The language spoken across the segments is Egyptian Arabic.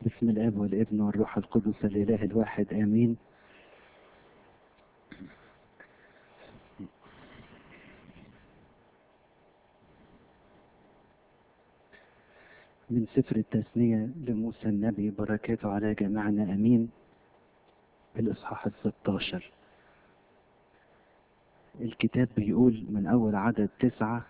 بسم الاب والابن والروح القدس الاله الواحد امين من سفر التثنية لموسى النبي بركاته على جميعنا امين الاصحاح الستاشر الكتاب بيقول من اول عدد تسعة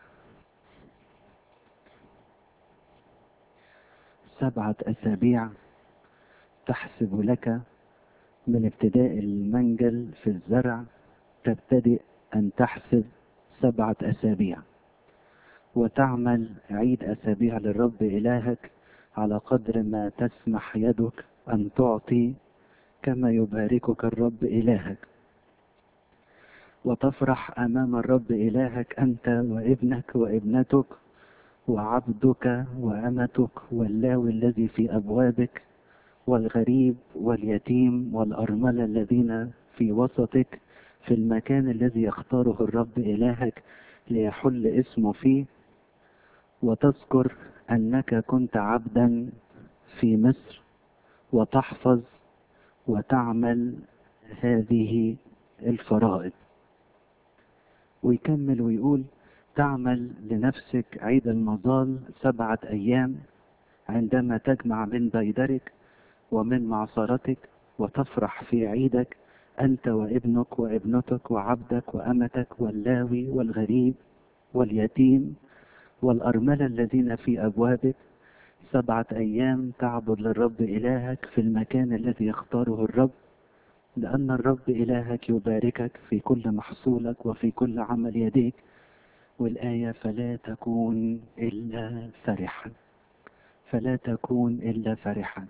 سبعة أسابيع تحسب لك من ابتداء المنجل في الزرع تبتدئ أن تحسب سبعة أسابيع وتعمل عيد أسابيع للرب إلهك على قدر ما تسمح يدك أن تعطي كما يباركك الرب إلهك وتفرح أمام الرب إلهك أنت وابنك وابنتك وعبدك وأمتك واللاوي الذي في أبوابك والغريب واليتيم والأرملة الذين في وسطك في المكان الذي يختاره الرب إلهك ليحل اسمه فيه وتذكر أنك كنت عبدا في مصر وتحفظ وتعمل هذه الفرائض ويكمل ويقول تعمل لنفسك عيد المظال سبعة أيام عندما تجمع من بيدرك ومن معصرتك وتفرح في عيدك أنت وابنك وابنتك وعبدك وأمتك واللاوي والغريب واليتيم والأرملة الذين في أبوابك سبعة أيام تعبد للرب إلهك في المكان الذي يختاره الرب لأن الرب إلهك يباركك في كل محصولك وفي كل عمل يديك والآية فلا تكون إلا فرحا فلا تكون إلا فرحا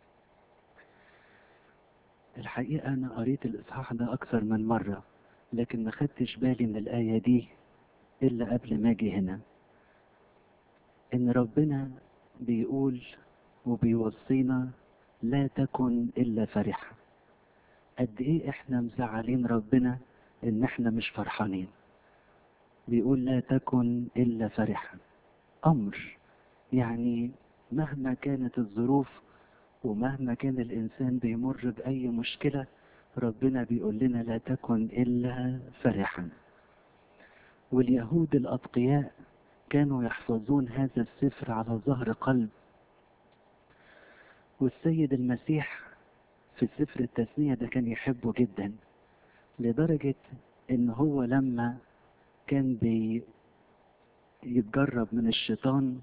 الحقيقة أنا قريت الإصحاح ده أكثر من مرة لكن ما خدتش بالي من الآية دي إلا قبل ما أجي هنا إن ربنا بيقول وبيوصينا لا تكن إلا فرحا قد إيه إحنا مزعلين ربنا إن إحنا مش فرحانين بيقول لا تكن إلا فرحا أمر يعني مهما كانت الظروف ومهما كان الإنسان بيمر بأي مشكلة ربنا بيقول لنا لا تكن إلا فرحا واليهود الأتقياء كانوا يحفظون هذا السفر على ظهر قلب والسيد المسيح في سفر التثنية ده كان يحبه جدا لدرجة إن هو لما كان بي يتجرب من الشيطان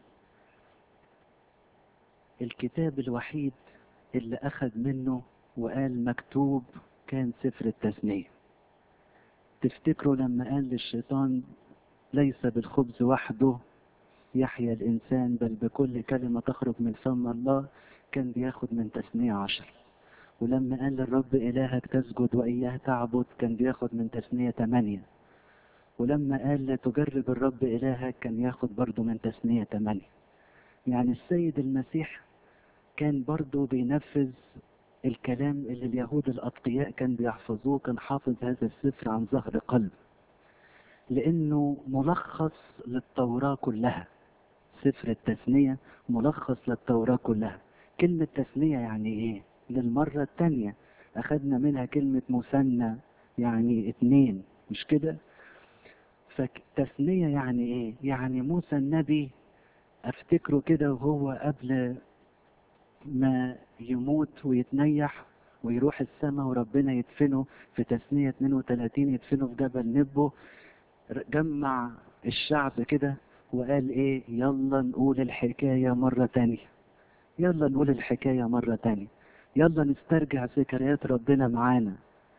الكتاب الوحيد اللي أخذ منه وقال مكتوب كان سفر التثنية تفتكروا لما قال للشيطان ليس بالخبز وحده يحيا الإنسان بل بكل كلمة تخرج من فم الله كان بياخد من تثنية عشر ولما قال للرب إلهك تسجد وإياه تعبد كان بياخد من تثنية ثمانية ولما قال لا تجرب الرب إلهك كان ياخد برضه من تثنية ثمانية يعني السيد المسيح كان برضه بينفذ الكلام اللي اليهود الأتقياء كان بيحفظوه كان حافظ هذا السفر عن ظهر قلب لأنه ملخص للتوراة كلها سفر التثنية ملخص للتوراة كلها كلمة تثنية يعني إيه؟ للمرة الثانية أخذنا منها كلمة مثنى يعني اتنين مش كده؟ فتثنية يعني ايه يعني موسى النبي افتكره كده وهو قبل ما يموت ويتنيح ويروح السماء وربنا يدفنه في تثنية 32 يدفنه في جبل نبو جمع الشعب كده وقال ايه يلا نقول الحكاية مرة تانية يلا نقول الحكاية مرة تانية يلا نسترجع ذكريات ربنا معانا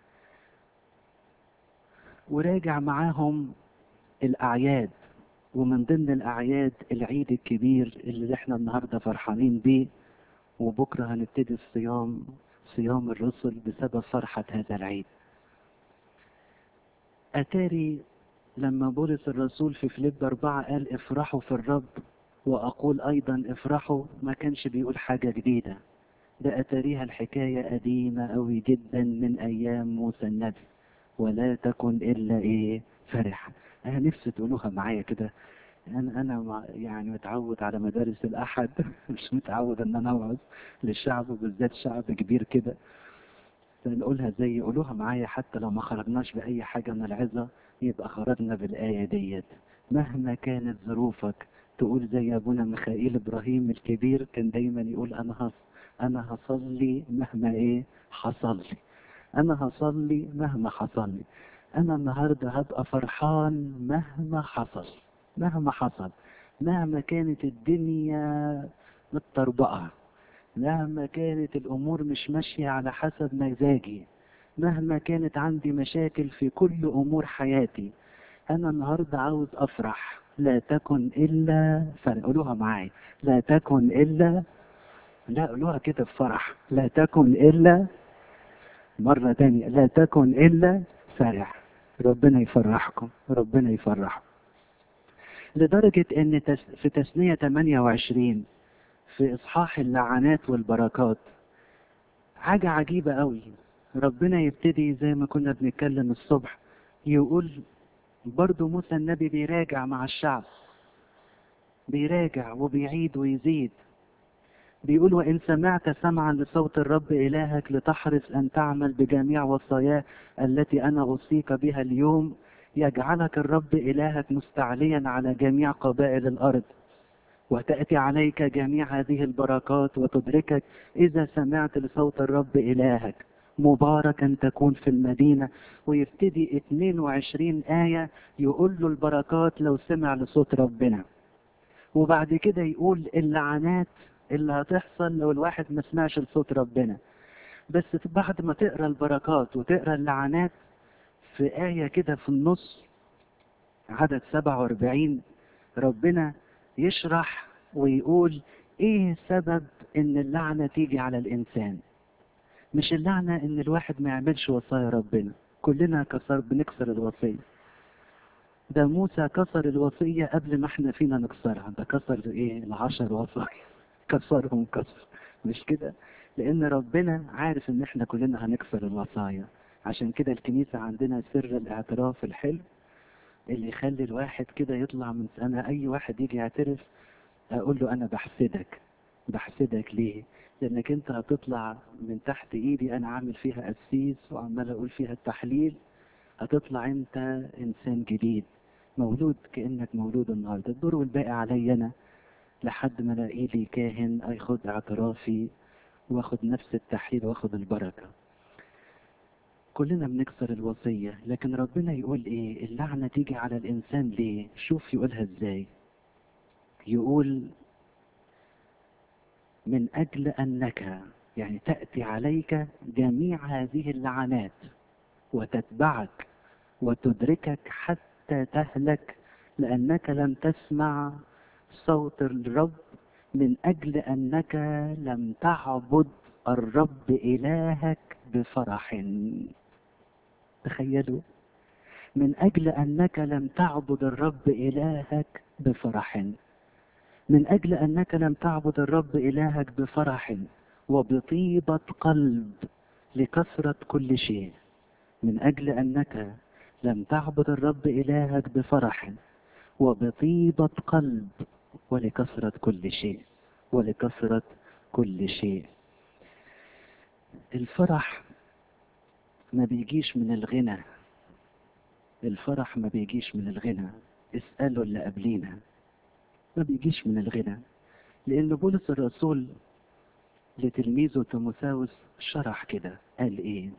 وراجع معاهم الأعياد ومن ضمن الأعياد العيد الكبير اللي احنا النهاردة فرحانين بيه وبكرة هنبتدي الصيام صيام الرسل بسبب فرحة هذا العيد أتاري لما بولس الرسول في فيليب أربعة قال افرحوا في الرب وأقول أيضا افرحوا ما كانش بيقول حاجة جديدة ده أتاريها الحكاية قديمة أوي جدا من أيام موسى النبي ولا تكن إلا إيه فرح أنا نفسي تقولوها معايا كده انا انا مع- يعني متعود على مدارس الاحد مش متعود ان انا اوعظ للشعب وبالذات شعب كبير كده فنقولها زي قولوها معايا حتى لو ما خرجناش باي حاجه من العظه يبقى خرجنا بالايه ديت مهما كانت ظروفك تقول زي ابونا ميخائيل ابراهيم الكبير كان دايما يقول انا هص انا هصلي مهما ايه حصل لي انا هصلي مهما حصل لي انا النهارده هبقى فرحان مهما حصل مهما حصل مهما كانت الدنيا متطربقه مهما كانت الامور مش ماشيه على حسب مزاجي مهما كانت عندي مشاكل في كل امور حياتي انا النهارده عاوز افرح لا تكن الا فرح قولوها معايا لا تكن الا لا قولوها كده بفرح لا تكن الا مرة تانية لا تكن إلا فرح ربنا يفرحكم ربنا يفرحكم لدرجة إن تس- في تثنية 28 في إصحاح اللعنات والبركات حاجة عجيبة قوي ربنا يبتدي زي ما كنا بنتكلم الصبح يقول برضو موسى النبي بيراجع مع الشعب بيراجع وبيعيد ويزيد بيقول وإن سمعت سمعا لصوت الرب إلهك لتحرص أن تعمل بجميع وصاياه التي أنا أوصيك بها اليوم يجعلك الرب إلهك مستعليا على جميع قبائل الأرض وتأتي عليك جميع هذه البركات وتدركك إذا سمعت لصوت الرب إلهك مباركا تكون في المدينة ويبتدي 22 آية يقول له البركات لو سمع لصوت ربنا وبعد كده يقول اللعنات اللي هتحصل لو الواحد ما سمعش لصوت ربنا بس بعد ما تقرا البركات وتقرا اللعنات في آية كده في النص عدد 47 ربنا يشرح ويقول ايه سبب ان اللعنة تيجي على الانسان مش اللعنة ان الواحد ما يعملش وصايا ربنا كلنا كسر بنكسر الوصية ده موسى كسر الوصية قبل ما احنا فينا نكسرها ده كسر ايه العشر وصايا كسرهم كسر مش كده لان ربنا عارف ان احنا كلنا هنكسر الوصايا عشان كده الكنيسة عندنا سر الاعتراف الحلو اللي يخلي الواحد كده يطلع من انا اي واحد يجي يعترف اقول له انا بحسدك بحسدك ليه لانك انت هتطلع من تحت ايدي انا عامل فيها قسيس وعمال اقول فيها التحليل هتطلع انت انسان جديد مولود كانك مولود النهارده الدور والباقي عليا انا لحد ما الاقي لي كاهن ياخد اعترافي واخد نفس التحليل واخد البركه كلنا بنكسر الوصية لكن ربنا يقول ايه اللعنة تيجي على الانسان ليه شوف يقولها ازاي يقول من اجل انك يعني تأتي عليك جميع هذه اللعنات وتتبعك وتدركك حتى تهلك لأنك لم تسمع صوت الرب من أجل أنك لم تعبد الرب إلهك بفرح تخيلوا من أجل أنك لم تعبد الرب إلهك بفرح من أجل أنك لم تعبد الرب إلهك بفرح وبطيبة قلب لكثرة كل شيء من أجل أنك لم تعبد الرب إلهك بفرح وبطيبة قلب ولكثرة كل شيء ولكثرة كل شيء الفرح ما بيجيش من الغنى الفرح ما بيجيش من الغنى اسألوا اللي قبلينا ما بيجيش من الغنى لأن بولس الرسول لتلميذه تيموثاوس شرح كده قال ايه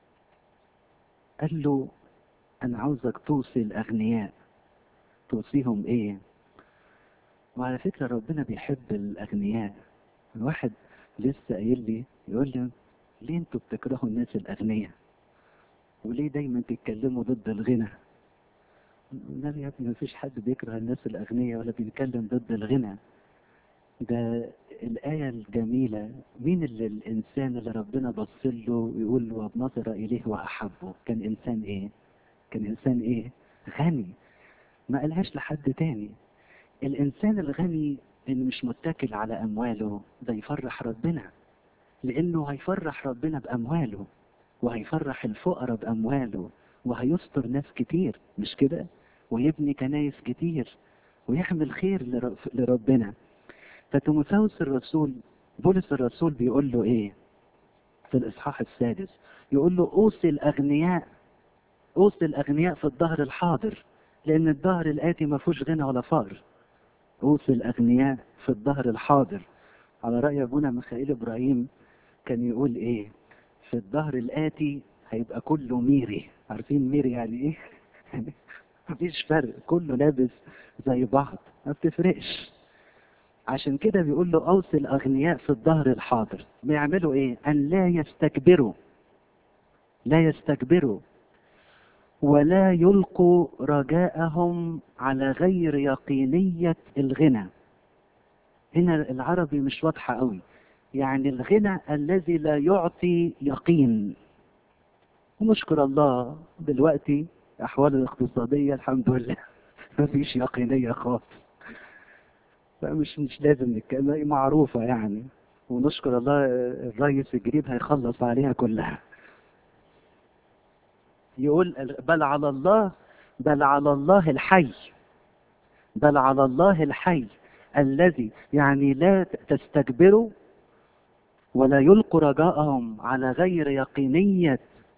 قال له انا عاوزك توصي الاغنياء توصيهم ايه وعلى فكرة ربنا بيحب الاغنياء الواحد لسه قايل لي يقول لي ليه انتوا بتكرهوا الناس الاغنياء وليه دايما تتكلموا ضد الغنى النبي يا ابني مفيش حد بيكره الناس الاغنياء ولا بيتكلم ضد الغنى ده الآية الجميلة مين اللي الإنسان اللي ربنا بص له ويقول له ونظر إليه وأحبه كان إنسان إيه؟ كان إنسان إيه؟ غني ما قالهاش لحد تاني الإنسان الغني اللي مش متكل على أمواله ده يفرح ربنا لأنه هيفرح ربنا بأمواله وهيفرح الفقراء بأمواله وهيستر ناس كتير مش كده؟ ويبني كنايس كتير ويعمل خير لر- لربنا فتيموثاوس الرسول بولس الرسول بيقول له ايه في الاصحاح السادس يقول له اوصي الاغنياء اوصي الاغنياء في الظهر الحاضر لان الظهر الاتي ما فيهوش غنى ولا فقر اوصي الاغنياء في الظهر الحاضر على راي ابونا ميخائيل ابراهيم كان يقول ايه في الظهر الاتي هيبقى كله ميري عارفين ميري يعني ايه مفيش فرق كله لابس زي بعض ما بتفرقش عشان كده بيقول له اوصي الاغنياء في الظهر الحاضر بيعملوا ايه ان لا يستكبروا لا يستكبروا ولا يلقوا رجاءهم على غير يقينية الغنى هنا العربي مش واضحة قوي يعني الغنى الذي لا يعطي يقين ونشكر الله دلوقتي الأحوال الاقتصادية الحمد لله مفيش يقينية خالص فمش مش لازم نتكلم معروفة يعني ونشكر الله الرئيس الجديد هيخلص عليها كلها يقول بل على الله بل على الله الحي بل على الله الحي الذي يعني لا تستكبروا ولا يلقوا رجاءهم على غير يقينية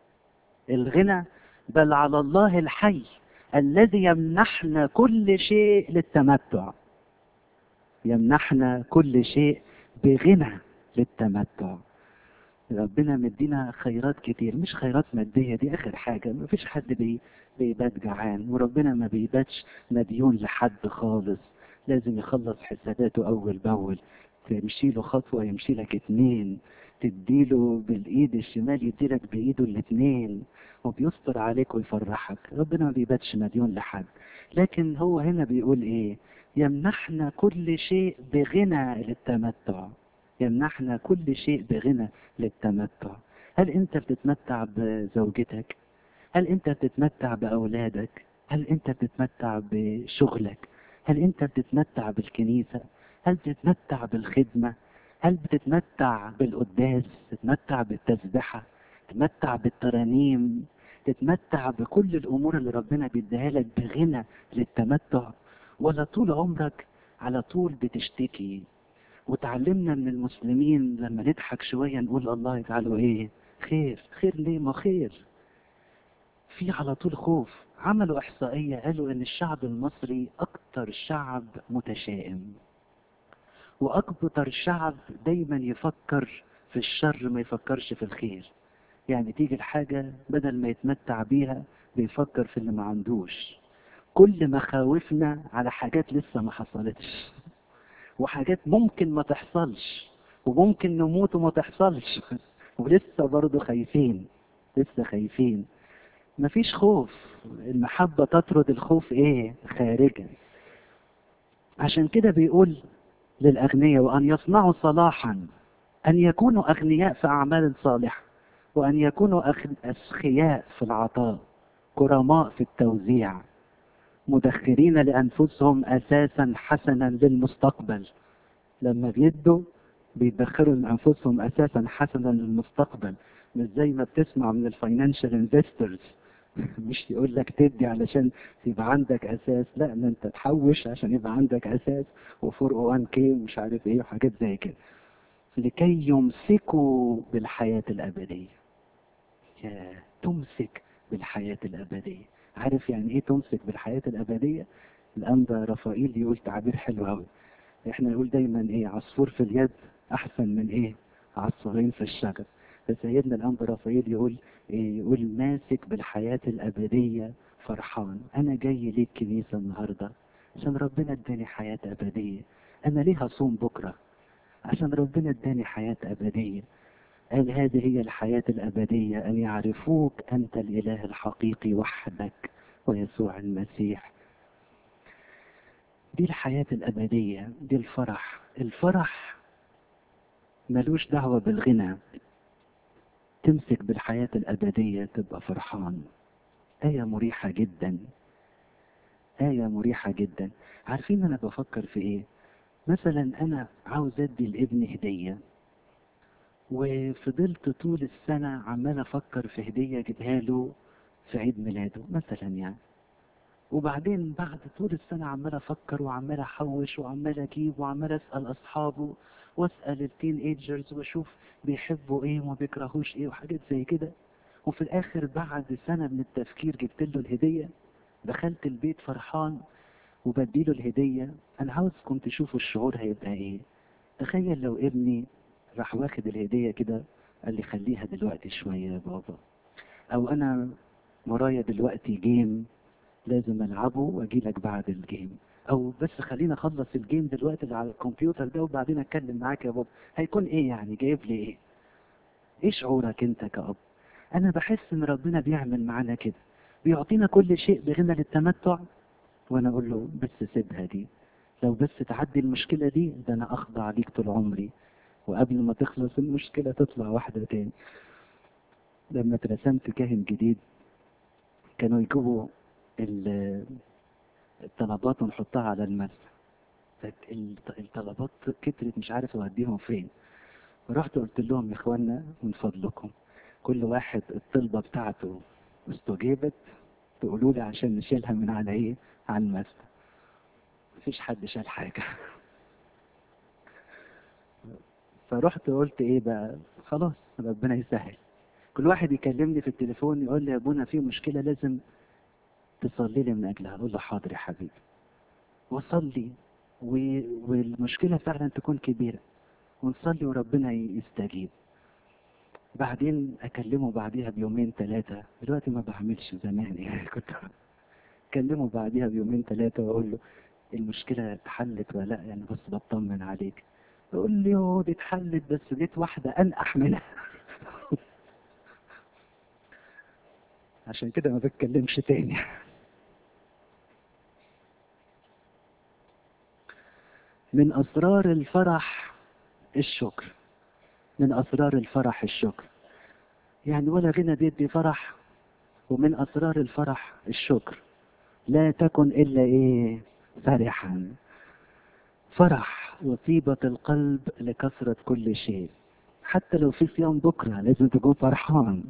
الغنى بل على الله الحي الذي يمنحنا كل شيء للتمتع يمنحنا كل شيء بغنى للتمتع ربنا مدينا خيرات كتير مش خيرات مادية دي آخر حاجة ما فيش حد بي بيبات جعان وربنا ما بيباتش مديون لحد خالص لازم يخلص حساباته أول بأول تمشي له خطوة يمشي لك اتنين تديله بالإيد الشمال يديلك بإيده الاتنين وبيستر عليك ويفرحك ربنا ما بيباتش مديون لحد لكن هو هنا بيقول إيه يمنحنا كل شيء بغنى للتمتع يمنحنا كل شيء بغنى للتمتع هل انت بتتمتع بزوجتك هل انت بتتمتع باولادك هل انت بتتمتع بشغلك هل انت بتتمتع بالكنيسه هل بتتمتع بالخدمه هل بتتمتع بالقداس تتمتع بالتسبحه تتمتع بالترانيم تتمتع بكل الامور اللي ربنا بيديها لك بغنى للتمتع ولا طول عمرك على طول بتشتكي وتعلمنا من المسلمين لما نضحك شويه نقول الله يجعله ايه خير خير ليه ما خير في على طول خوف عملوا احصائيه قالوا ان الشعب المصري اكتر شعب متشائم واكتر شعب دايما يفكر في الشر ما يفكرش في الخير يعني تيجي الحاجه بدل ما يتمتع بيها بيفكر في اللي ما عندوش كل مخاوفنا على حاجات لسه ما حصلتش وحاجات ممكن ما تحصلش وممكن نموت وما تحصلش ولسه برضه خايفين لسه خايفين مفيش خوف المحبة تطرد الخوف ايه خارجا عشان كده بيقول للأغنياء وأن يصنعوا صلاحا أن يكونوا أغنياء في أعمال صالحة وأن يكونوا أسخياء في العطاء كرماء في التوزيع مدخرين لأنفسهم أساسا حسنا للمستقبل لما بيدوا بيدخروا لأنفسهم أساسا حسنا للمستقبل مش زي ما بتسمع من الفاينانشال انفسترز مش يقول لك تدي علشان يبقى عندك اساس لا ان انت تحوش عشان يبقى عندك اساس وفور 1 كي ومش عارف ايه وحاجات زي كده لكي يمسكوا بالحياة الأبدية يا تمسك بالحياة الأبدية عارف يعني ايه تمسك بالحياة الأبدية الأنبا رفائيل يقول تعبير حلو أوي احنا نقول دايما ايه عصفور في اليد أحسن من ايه عصفورين في الشجر فسيدنا الأنبا رفائيل يقول إيه يقول ماسك بالحياة الأبدية فرحان أنا جاي ليك كنيسة النهاردة عشان ربنا اداني حياة أبدية أنا ليه هصوم بكرة عشان ربنا اداني حياة أبدية قال هذه هي الحياة الأبدية أن يعرفوك أنت الإله الحقيقي وحدك ويسوع المسيح دي الحياة الأبدية دي الفرح الفرح ملوش دعوة بالغنى تمسك بالحياة الأبدية تبقى فرحان آية مريحة جدا آية مريحة جدا عارفين أنا بفكر في إيه مثلا أنا عاوز أدي لابني هدية وفضلت طول السنة عمال أفكر في هدية أجيبها له في عيد ميلاده مثلا يعني وبعدين بعد طول السنة عمال أفكر وعمال أحوش وعمال أجيب وعمال أسأل أصحابه وأسأل التين ايجرز وأشوف بيحبوا إيه وما بيكرهوش إيه وحاجات زي كده وفي الآخر بعد سنة من التفكير جبت له الهدية دخلت البيت فرحان وبديله الهدية أنا عاوزكم تشوفوا الشعور هيبقى إيه تخيل لو ابني راح واخد الهدية كده قال لي خليها دلوقتي شوية يا بابا أو أنا ورايا دلوقتي جيم لازم ألعبه وأجي لك بعد الجيم أو بس خلينا أخلص الجيم دلوقتي اللي على الكمبيوتر ده وبعدين أتكلم معاك يا بابا هيكون إيه يعني جايب لي إيه؟ إيه شعورك أنت كأب؟ أنا بحس إن ربنا بيعمل معانا كده بيعطينا كل شيء بغنى للتمتع وأنا أقول له بس سيبها دي لو بس تعدي المشكلة دي ده أنا أخضع ليك طول عمري وقبل ما تخلص المشكلة تطلع واحدة تاني لما اترسمت كاهن جديد كانوا يجيبوا ال- الطلبات ونحطها على المسح فالط- الطلبات كترت مش عارف اوديهم فين رحت قلت لهم يا اخوانا من فضلكم كل واحد الطلبة بتاعته استجيبت تقولوا لي عشان نشيلها من على ايه على المسح مفيش حد شال حاجة فرحت قلت ايه بقى خلاص ربنا يسهل كل واحد يكلمني في التليفون يقول لي يا ابونا في مشكلة لازم تصلي لي من اجلها اقول له حاضر يا حبيبي وصلي و... والمشكلة فعلا تكون كبيرة ونصلي وربنا ي- يستجيب بعدين اكلمه بعديها بيومين ثلاثة دلوقتي ما بعملش زمان يعني كنت اكلمه بعديها بيومين ثلاثة واقول له المشكلة اتحلت ولا لا يعني بس بطمن عليك يقول لي هو دي اتحلت بس لقيت واحدة انقح منها عشان كده ما بتكلمش تاني من أسرار الفرح الشكر من أسرار الفرح الشكر يعني ولا غنى بيدي فرح ومن أسرار الفرح الشكر لا تكن إلا إيه فرحا فرح وطيبة القلب لكثرة كل شيء حتى لو في صيام بكرة لازم تكون فرحان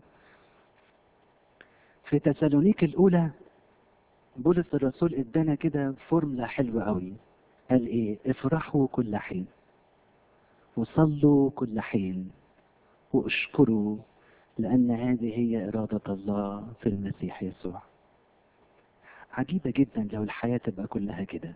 في تسالونيك الأولى بولس الرسول ادانا كده فورمولا حلوة قوي قال ايه افرحوا كل حين وصلوا كل حين واشكروا لأن هذه هي إرادة الله في المسيح يسوع عجيبة جدا لو الحياة تبقى كلها كده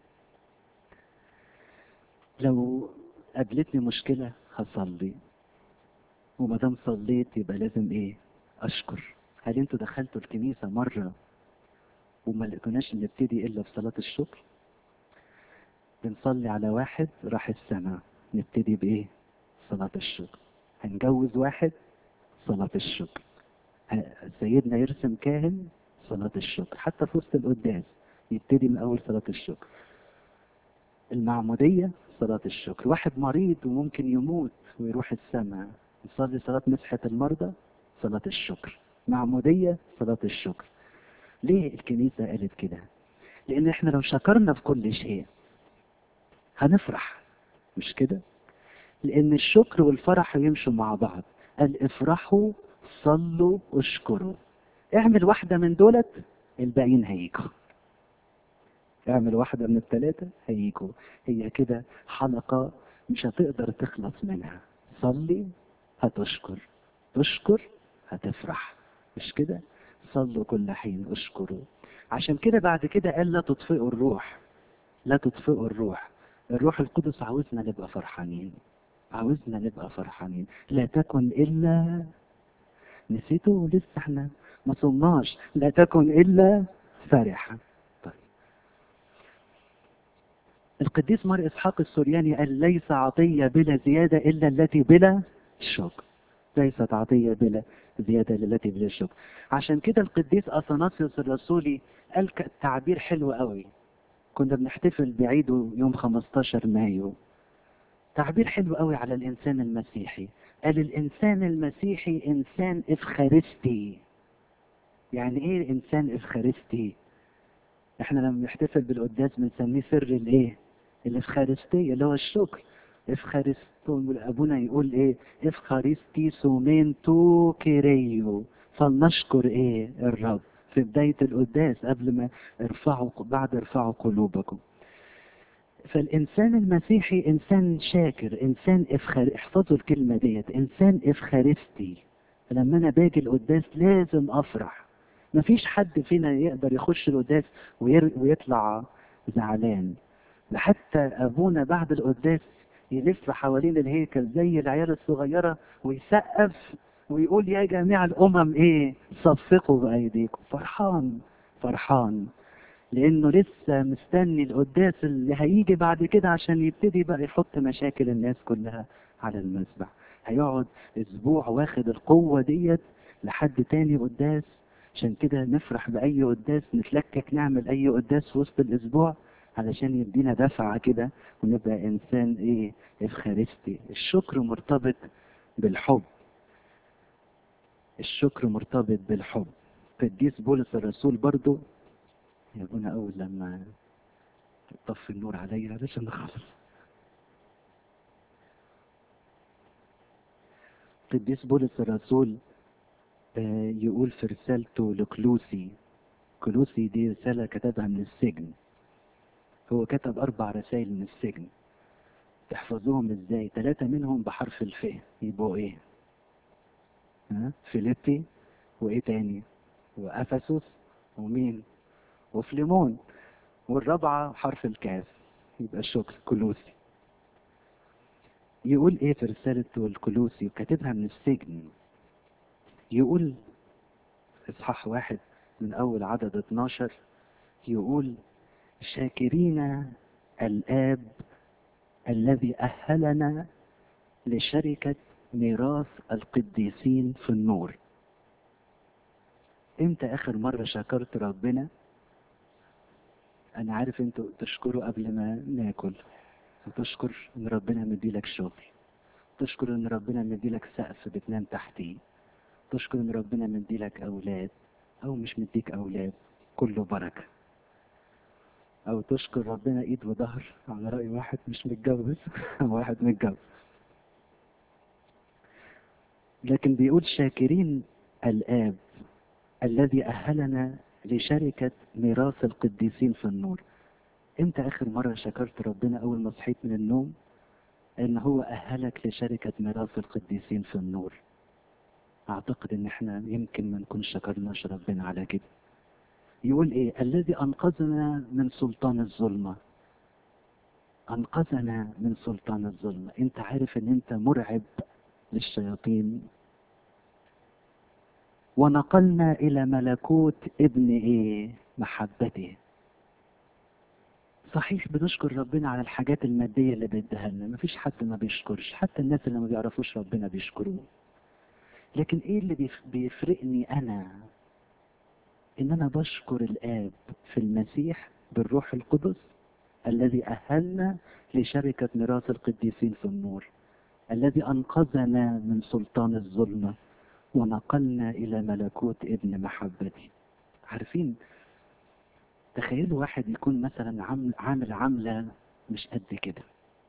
لو قابلتني مشكلة هصلي وما دام صليت يبقى لازم ايه اشكر هل انتوا دخلتوا الكنيسة مرة وما لقيناش نبتدي الا بصلاة الشكر بنصلي على واحد راح السماء نبتدي بايه صلاة الشكر هنجوز واحد صلاة الشكر ه- سيدنا يرسم كاهن صلاة الشكر حتى في وسط القداس يبتدي من أول صلاة الشكر المعمودية صلاة الشكر واحد مريض وممكن يموت ويروح السماء نصلي صلاة مسحة المرضى صلاة الشكر معمودية صلاة الشكر ليه الكنيسة قالت كده لأن احنا لو شكرنا في كل شيء هنفرح مش كده لأن الشكر والفرح يمشوا مع بعض قال افرحوا صلوا اشكروا اعمل واحدة من دولت الباقيين هيجوا اعمل واحدة من الثلاثة هيجوا هي كده حلقة مش هتقدر تخلص منها صلي هتشكر تشكر هتفرح مش كده صلوا كل حين اشكروا عشان كده بعد كده قال لا تطفئوا الروح لا تطفئوا الروح الروح القدس عاوزنا نبقى فرحانين عاوزنا نبقى فرحانين لا تكن الا نسيته لسه احنا ما صمناش لا تكن الا فرحا طيب القديس مار اسحاق السورياني قال ليس عطيه بلا زياده الا التي بلا شكر ليست عطيه بلا زياده الا التي بلا شكر عشان كده القديس اثناسيوس الرسولي قال ك- تعبير حلو قوي كنا بنحتفل بعيده يوم 15 مايو تعبير حلو قوي على الانسان المسيحي قال الانسان المسيحي انسان افخارستي يعني ايه انسان افخارستي احنا لما بنحتفل بالقداس بنسميه سر الايه الافخارستيه اللي هو الشكر افخارستون ابونا يقول ايه افخارستي سومين تو كيريو فلنشكر ايه الرب في بداية القداس قبل ما ارفعوا بعد ارفعوا قلوبكم فالإنسان المسيحي إنسان شاكر إنسان إفخار احفظوا الكلمة ديت إنسان إفخارستي لما أنا باجي القداس لازم أفرح مفيش حد فينا يقدر يخش القداس وير... ويطلع زعلان ده حتى أبونا بعد القداس يلف حوالين الهيكل زي العيال الصغيرة ويسقف ويقول يا جميع الأمم إيه صفقوا بأيديكم فرحان فرحان لأنه لسه مستني القداس اللي هيجي بعد كده عشان يبتدي بقى يحط مشاكل الناس كلها على المسبح هيقعد أسبوع واخد القوة ديت لحد تاني قداس عشان كده نفرح بأي قداس نتلكك نعمل أي قداس في وسط الأسبوع علشان يدينا دفعة كده ونبقى إنسان إيه إفخارستي الشكر مرتبط بالحب الشكر مرتبط بالحب قديس بولس الرسول برضو يا ابونا أول لما طفي النور عليا علشان نخلص قديس بولس الرسول آه، يقول في رسالته لكلوسي كلوسي دي رسالة كتبها من السجن هو كتب أربع رسائل من السجن تحفظوهم ازاي ثلاثة منهم بحرف الف يبقوا ايه ها فيليبي وايه تاني وافسس ومين وفليمون والرابعة حرف الكاف يبقى الشكر كلوسي يقول ايه في رسالته الكلوسي وكاتبها من السجن يقول اصحاح واحد من اول عدد 12 يقول شاكرين الآب الذي أهلنا لشركة ميراث القديسين في النور امتى آخر مرة شكرت ربنا أنا عارف أنتوا تشكروا قبل ما ناكل وتشكر إن ربنا مديلك شغل تشكر إن ربنا مديلك سقف بتنام تحتيه تشكر إن ربنا مديلك أولاد أو مش مديك أولاد كله بركة او تشكر ربنا ايد وظهر على رأي واحد مش متجوز واحد متجوز لكن بيقول شاكرين الآب الذي أهلنا لشركة ميراث القديسين في النور امتى آخر مرة شكرت ربنا أول ما صحيت من النوم إن هو أهلك لشركة ميراث القديسين في النور أعتقد إن إحنا يمكن ما نكون شكرناش ربنا على كده يقول ايه الذي انقذنا من سلطان الظلمة انقذنا من سلطان الظلمة انت عارف ان انت مرعب للشياطين ونقلنا الى ملكوت ابن ايه محبته صحيح بنشكر ربنا على الحاجات المادية اللي بيديها لنا مفيش حد ما بيشكرش حتى الناس اللي ما بيعرفوش ربنا بيشكروه لكن ايه اللي بيف- بيفرقني انا ان انا بشكر الاب في المسيح بالروح القدس الذي اهلنا لشركة ميراث القديسين في النور الذي انقذنا من سلطان الظلمة ونقلنا الى ملكوت ابن محبتي عارفين تخيلوا واحد يكون مثلا عامل عامل عاملة مش قد كده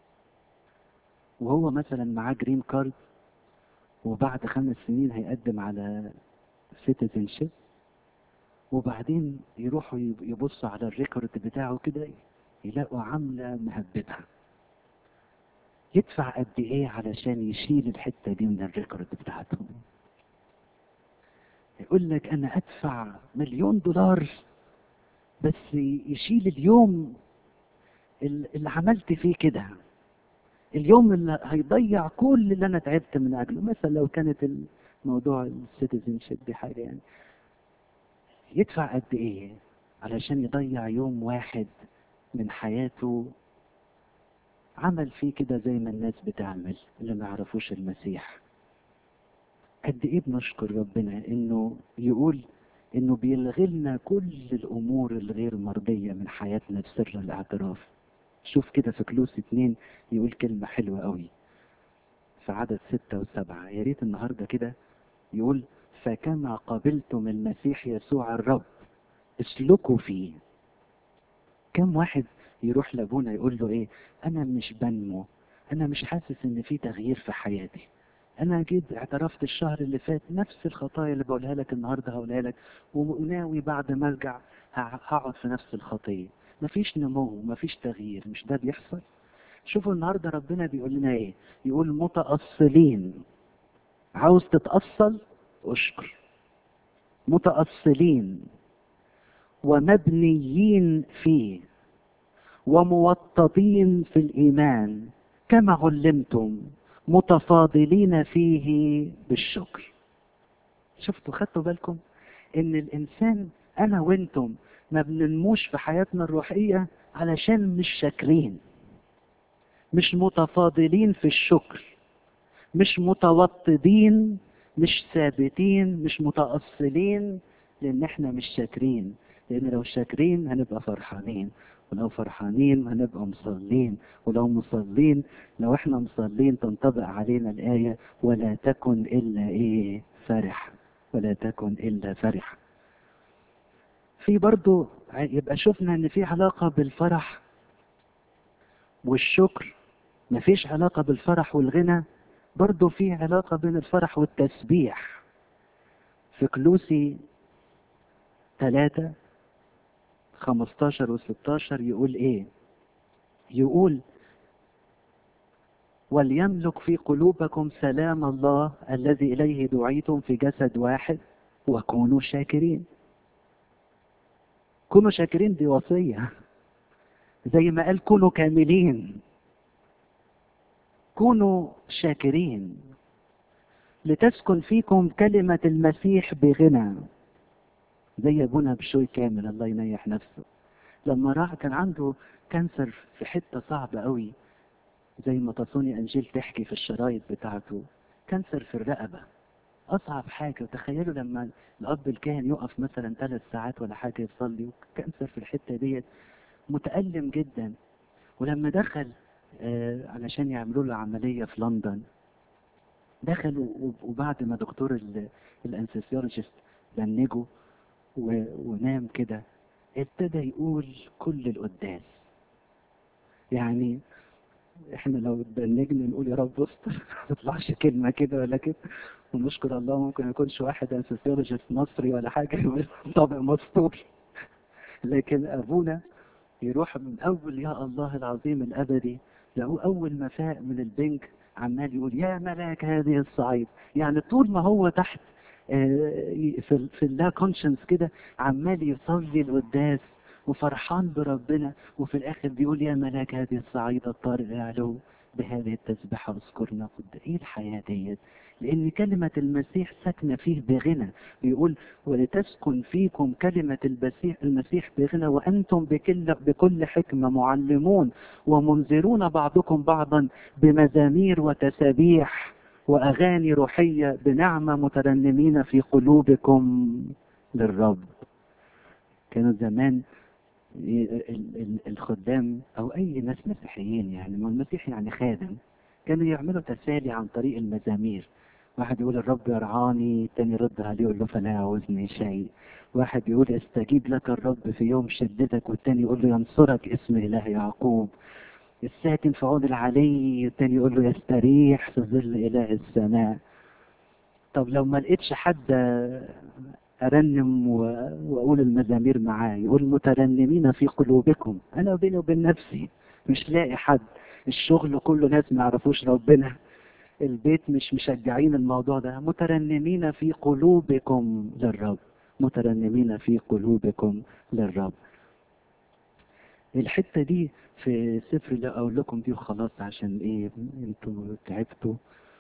وهو مثلا معاه جرين كارد وبعد خمس سنين هيقدم على citizenship وبعدين يروحوا يب- يبصوا على الريكورد بتاعه كده يلاقوا عاملة مهببة يدفع قد ايه علشان يشيل الحتة دي من الريكورد بتاعته يقول لك انا ادفع مليون دولار بس يشيل اليوم ال- اللي عملت فيه كده اليوم اللي هيضيع كل اللي انا تعبت من اجله مثلا لو كانت الموضوع السيتيزنشيب دي حاجه يعني يدفع قد ايه علشان يضيع يوم واحد من حياته عمل فيه كده زي ما الناس بتعمل اللي ما يعرفوش المسيح قد ايه بنشكر ربنا انه يقول انه بيلغي لنا كل الامور الغير مرضية من حياتنا بسر الاعتراف شوف كده في كلوس اتنين يقول كلمة حلوة قوي في عدد ستة وسبعة يا ريت النهاردة كده يقول فكما قبلتم المسيح يسوع الرب اسلكوا فيه كم واحد يروح لابونا يقول له ايه انا مش بنمو انا مش حاسس ان في تغيير في حياتي انا جيت اعترفت الشهر اللي فات نفس الخطايا اللي بقولها لك النهارده هقولها لك وناوي بعد ما ارجع ه- هقعد في نفس الخطيه مفيش نمو مفيش تغيير مش ده بيحصل شوفوا النهارده ربنا بيقول لنا ايه يقول متأصلين عاوز تتأصل اشكر متأصلين ومبنيين فيه وموطدين في الإيمان كما علمتم متفاضلين فيه بالشكر شفتوا خدتوا بالكم ان الانسان انا وانتم ما بننموش في حياتنا الروحية علشان مش شاكرين مش متفاضلين في الشكر مش متوطدين مش ثابتين مش متأصلين لان احنا مش شاكرين لان لو شاكرين هنبقى فرحانين ولو فرحانين هنبقى مصلين ولو مصلين لو احنا مصلين تنطبق علينا الآية ولا تكن إلا إيه فرح ولا تكن إلا فرح في برضو يبقى شفنا ان في علاقة بالفرح والشكر مفيش علاقة بالفرح والغنى برضو في علاقة بين الفرح والتسبيح في كلوسي ثلاثة 15 و 16 يقول ايه يقول وليملك في قلوبكم سلام الله الذي اليه دعيتم في جسد واحد وكونوا شاكرين كونوا شاكرين دي وصيه زي ما قال كونوا كاملين كونوا شاكرين لتسكن فيكم كلمة المسيح بغنى زي ابونا بشوي كامل الله ينيح نفسه لما راح كان عنده كانسر في حتة صعبة قوي زي ما تصوني انجيل تحكي في الشرايط بتاعته كانسر في الرقبة اصعب حاجة وتخيلوا لما الاب الكاهن يقف مثلا ثلاث ساعات ولا حاجة يصلي كانسر في الحتة ديت متألم جدا ولما دخل آه علشان يعملوا له عملية في لندن دخل وبعد ما دكتور الانسيسيولوجيست بنجه ونام كده ابتدى يقول كل القداس يعني احنا لو اتبنجنا نقول يا رب استر ما تطلعش كلمه كده ولا كده ونشكر الله ممكن ما يكونش واحد انسيسيولوجيست مصري ولا حاجه يقول طابق مستور لكن ابونا يروح من اول يا الله العظيم الابدي لو اول ما فاق من البنك عمال يقول يا ملاك هذه الصعيد يعني طول ما هو تحت في في اللا كونشنس كده عمال يصلي القداس وفرحان بربنا وفي الاخر بيقول يا ملاك هذه الصعيدة الطارئ العلو بهذه التسبحة اذكرنا قد ايه الحياة ديت لان كلمة المسيح ساكنة فيه بغنى بيقول ولتسكن فيكم كلمة المسيح المسيح بغنى وانتم بكل بكل حكمة معلمون ومنذرون بعضكم بعضا بمزامير وتسابيح وأغاني روحية بنعمة مترنمين في قلوبكم للرب كانوا زمان الخدام أو أي ناس مسيحيين يعني ما المسيح يعني خادم كانوا يعملوا تسالي عن طريق المزامير واحد يقول الرب يرعاني التاني يرد عليه يقول له فلا يعوزني شيء واحد يقول استجيب لك الرب في يوم شدتك والتاني يقول له ينصرك اسم إله يعقوب الساكن في عون العلي التاني يقول له يستريح في ظل إله السماء طب لو ما لقيتش حد أرنم وأقول المزامير معاه يقول مترنمين في قلوبكم أنا بيني وبين نفسي مش لاقي حد الشغل كله ناس ما يعرفوش ربنا البيت مش مشجعين الموضوع ده مترنمين في قلوبكم للرب مترنمين في قلوبكم للرب الحتة دي في سفر اللي أقول لكم دي وخلاص عشان إيه أنتوا تعبتوا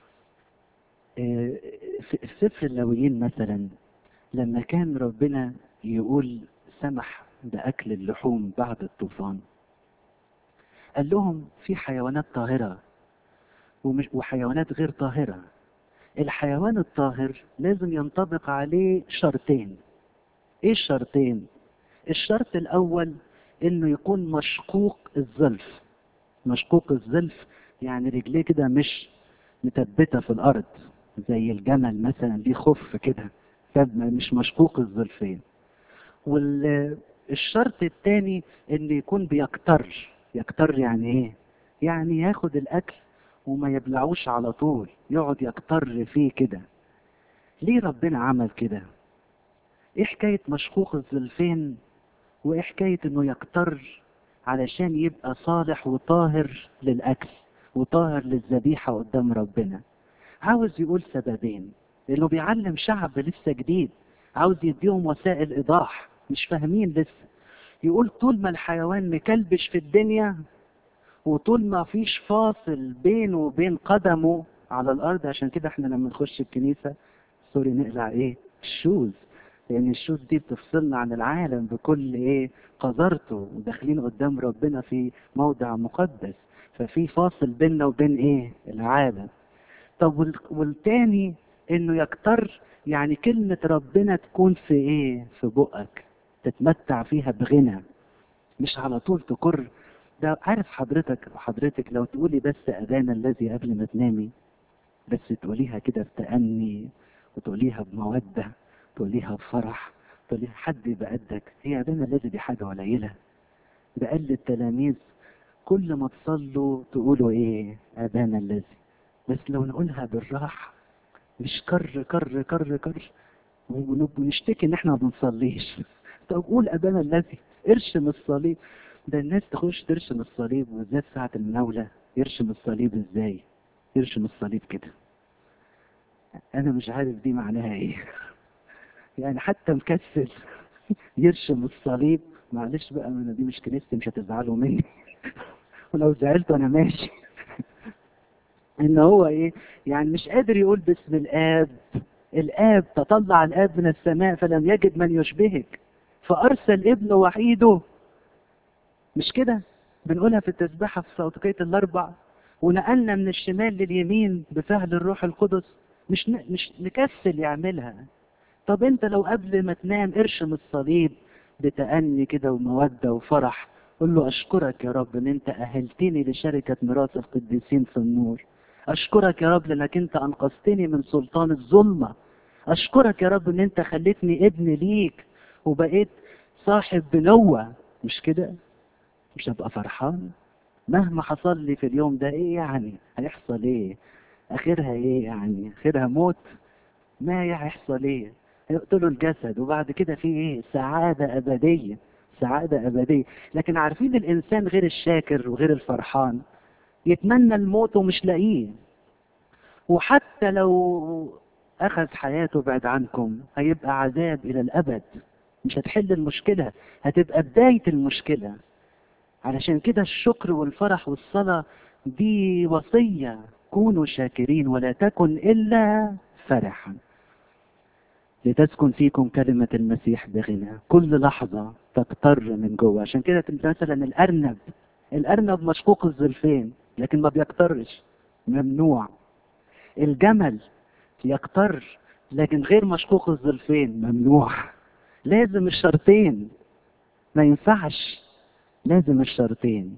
في سفر اللاويين مثلا لما كان ربنا يقول سمح بأكل اللحوم بعد الطوفان قال لهم في حيوانات طاهرة ومش وحيوانات غير طاهرة الحيوان الطاهر لازم ينطبق عليه شرطين ايه الشرطين الشرط الاول انه يكون مشقوق الظلف مشقوق الظلف يعني رجليه كده مش متبتة في الارض زي الجمل مثلا ليه خف كده مش مشقوق الظلفين والشرط الثاني انه يكون بيكتر يكتر يعني ايه يعني ياخد الاكل وما يبلعوش على طول يقعد يكتر فيه كده ليه ربنا عمل كده ايه حكاية مشقوق الظلفين وايه حكاية انه يكتر علشان يبقى صالح وطاهر للاكل وطاهر للذبيحة قدام ربنا عاوز يقول سببين انه بيعلم شعب لسه جديد عاوز يديهم وسائل ايضاح مش فاهمين لسه يقول طول ما الحيوان مكلبش في الدنيا وطول ما فيش فاصل بينه وبين قدمه على الارض عشان كده احنا لما نخش الكنيسة سوري نقلع ايه الشوز لان الشوز دي بتفصلنا عن العالم بكل ايه قذرته وداخلين قدام ربنا في موضع مقدس ففي فاصل بيننا وبين ايه العالم طب وال- والتاني انه يكتر يعني كلمة ربنا تكون في ايه في بقك تتمتع فيها بغنى مش على طول تكر ده عارف حضرتك وحضرتك لو تقولي بس أذان الذي قبل ما تنامي بس تقوليها كده بتأني وتقوليها بمودة تقوليها بفرح تقوليها حد يبقى قدك هي أذان الذي دي حاجة قليلة ده قال للتلاميذ كل ما تصلوا تقولوا ايه أذان الذي بس لو نقولها بالراحة مش كر كر كر كر ونب- ونشتكي ان احنا ما بنصليش طب قول أبانا الذي ارشم الصليب ده الناس تخش ترشم الصليب وبالذات ساعة المناولة يرشم الصليب ازاي يرشم الصليب كده انا مش عارف دي معناها ايه يعني حتى مكسل يرشم الصليب معلش بقى انا دي مش كنيستي مش هتزعلوا مني ولو زعلت انا ماشي ان هو ايه يعني مش قادر يقول باسم الاب الاب تطلع الاب من السماء فلم يجد من يشبهك فارسل ابنه وحيده مش كده بنقولها في التسبيحة في صوتكية الأربع ونقلنا من الشمال لليمين بفعل الروح القدس مش ن... مش نكسل يعملها طب انت لو قبل ما تنام ارشم الصليب بتأني كده ومودة وفرح قل له أشكرك يا رب إن أنت أهلتني لشركة ميراث القديسين في النور أشكرك يا رب لأنك أنت أنقذتني من سلطان الظلمة أشكرك يا رب إن أنت خليتني ابن ليك وبقيت صاحب بنوة مش كده مش هبقى فرحان مهما حصل لي في اليوم ده ايه يعني هيحصل ايه اخرها ايه يعني اخرها موت ما هيحصل ايه هيقتلوا الجسد وبعد كده في ايه سعادة ابدية سعادة ابدية لكن عارفين الانسان غير الشاكر وغير الفرحان يتمنى الموت ومش لاقيه وحتى لو اخذ حياته بعد عنكم هيبقى عذاب الى الابد مش هتحل المشكلة هتبقى بداية المشكلة علشان كده الشكر والفرح والصلاة دي وصية كونوا شاكرين ولا تكن إلا فرحا لتسكن فيكم كلمة المسيح بغنى كل لحظة تكتر من جوه عشان كده مثلا الأرنب الأرنب مشقوق الظلفين لكن ما بيكترش ممنوع الجمل يكتر لكن غير مشقوق الظلفين ممنوع لازم الشرطين ما ينفعش لازم الشرطين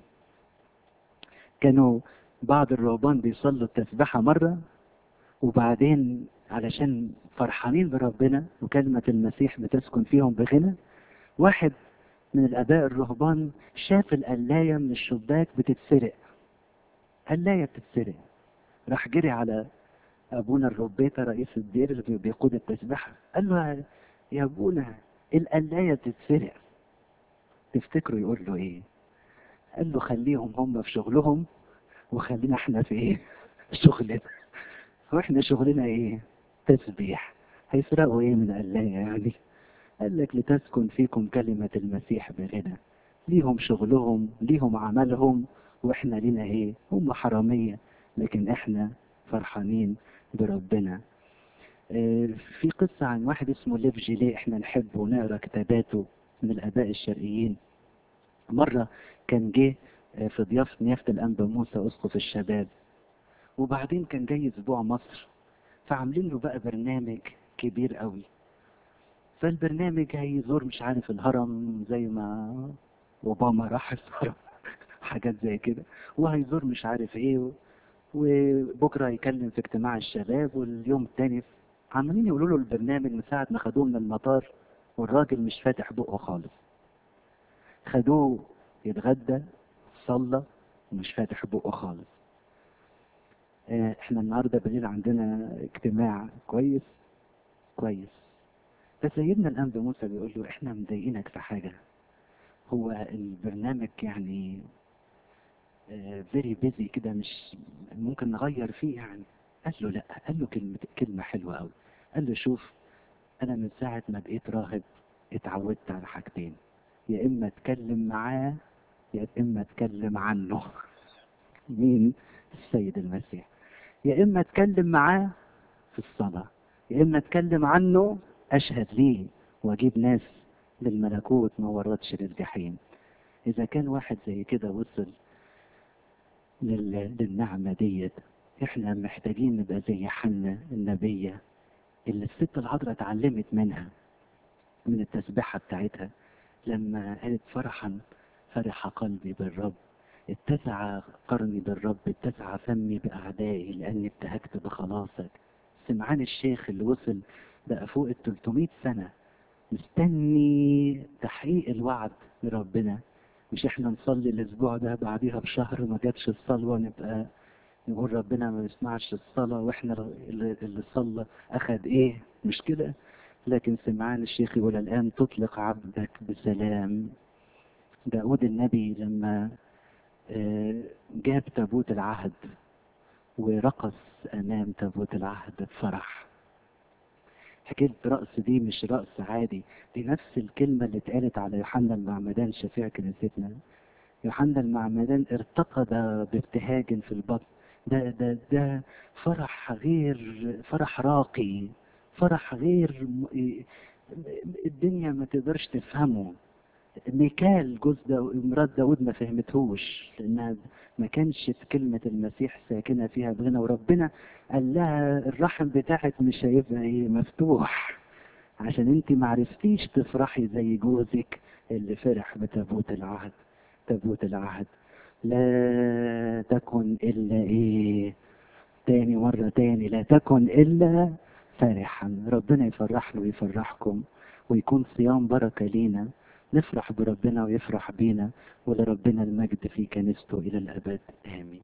كانوا بعض الرهبان بيصلوا التسبيحة مرة وبعدين علشان فرحانين بربنا وكلمة المسيح بتسكن فيهم بغنى واحد من الآباء الرهبان شاف القلاية من الشباك بتتسرق قلاية بتتسرق راح جري على أبونا الربيطة رئيس الدير اللي بيقود التسبيحة قال له يا أبونا القلاية بتتسرق تفتكروا يقول له ايه قال له خليهم هم في شغلهم وخلينا احنا في ايه شغلنا واحنا شغلنا ايه تسبيح هيسرقوا ايه من قلاية يعني قال لك لتسكن فيكم كلمة المسيح بغنى ليهم شغلهم ليهم عملهم واحنا لينا ايه هم حرامية لكن احنا فرحانين بربنا اه في قصة عن واحد اسمه ليف جيلي احنا نحبه ونقرا كتاباته من الآباء الشرقيين مرة كان جه في ضيافة نيافة الأنبا موسى أسقف الشباب وبعدين كان جاي أسبوع مصر فعاملين له بقى برنامج كبير قوي فالبرنامج هيزور مش عارف الهرم زي ما أوباما راح الهرم حاجات زي كده وهيزور مش عارف ايه وبكره هيكلم في اجتماع الشباب واليوم التاني عمالين يقولوا له البرنامج من ساعة ما خدوه من المطار والراجل مش فاتح بقه خالص خدوه يتغدى صلى ومش فاتح بقه خالص آه، احنا النهارده بالليل عندنا اجتماع كويس كويس بس سيدنا الانبي موسى بيقول له احنا مضايقينك في حاجه هو البرنامج يعني فيري بيزي كده مش ممكن نغير فيه يعني قال له لا قال له كلمة كلمة حلوة قوي قال له شوف أنا من ساعة ما بقيت راهب اتعودت على حاجتين يا إما أتكلم معاه يا إما أتكلم عنه مين السيد المسيح يا إما أتكلم معاه في الصلاة يا إما أتكلم عنه أشهد ليه وأجيب ناس للملكوت ما وردش للجحيم إذا كان واحد زي كده وصل لل... للنعمة ديت احنا محتاجين نبقى زي حنا النبية اللي الست العذراء اتعلمت منها من التسبيحة بتاعتها لما قالت فرحا فرح قلبي بالرب اتسع قرني بالرب اتسع فمي بأعدائي لأني ابتهجت بخلاصك سمعان الشيخ اللي وصل بقى فوق ال 300 سنة مستني تحقيق الوعد لربنا مش احنا نصلي الاسبوع ده بعديها بشهر ما جاتش الصلوه نبقى نقول ربنا ما يسمعش الصلاه واحنا اللي اللي صلى اخذ ايه مش كده لكن سمعان الشيخ يقول الان تطلق عبدك بسلام داود النبي لما آه، جاب تابوت العهد ورقص امام تابوت العهد بفرح حكايه رقص دي مش رقص عادي دي نفس الكلمه اللي اتقالت على يوحنا المعمدان شفيع كنيستنا يوحنا المعمدان ارتقد بابتهاج في البطن ده ده ده فرح غير فرح راقي فرح غير م- الدنيا ما تقدرش تفهمه ميكال جوز دا مرات داود ما فهمتهوش لانها ما كانش كلمة المسيح ساكنة فيها بغنى وربنا قال لها الرحم بتاعك مش هيبقى ايه مفتوح عشان انت معرفتيش تفرحي زي جوزك اللي فرح بتابوت العهد تابوت العهد لا تكن الا ايه تاني مرة تاني لا تكن الا فرحا ربنا يفرحنا ويفرحكم ويكون صيام بركة لينا نفرح بربنا ويفرح بينا ولربنا المجد في كنيسته إلى الأبد آمين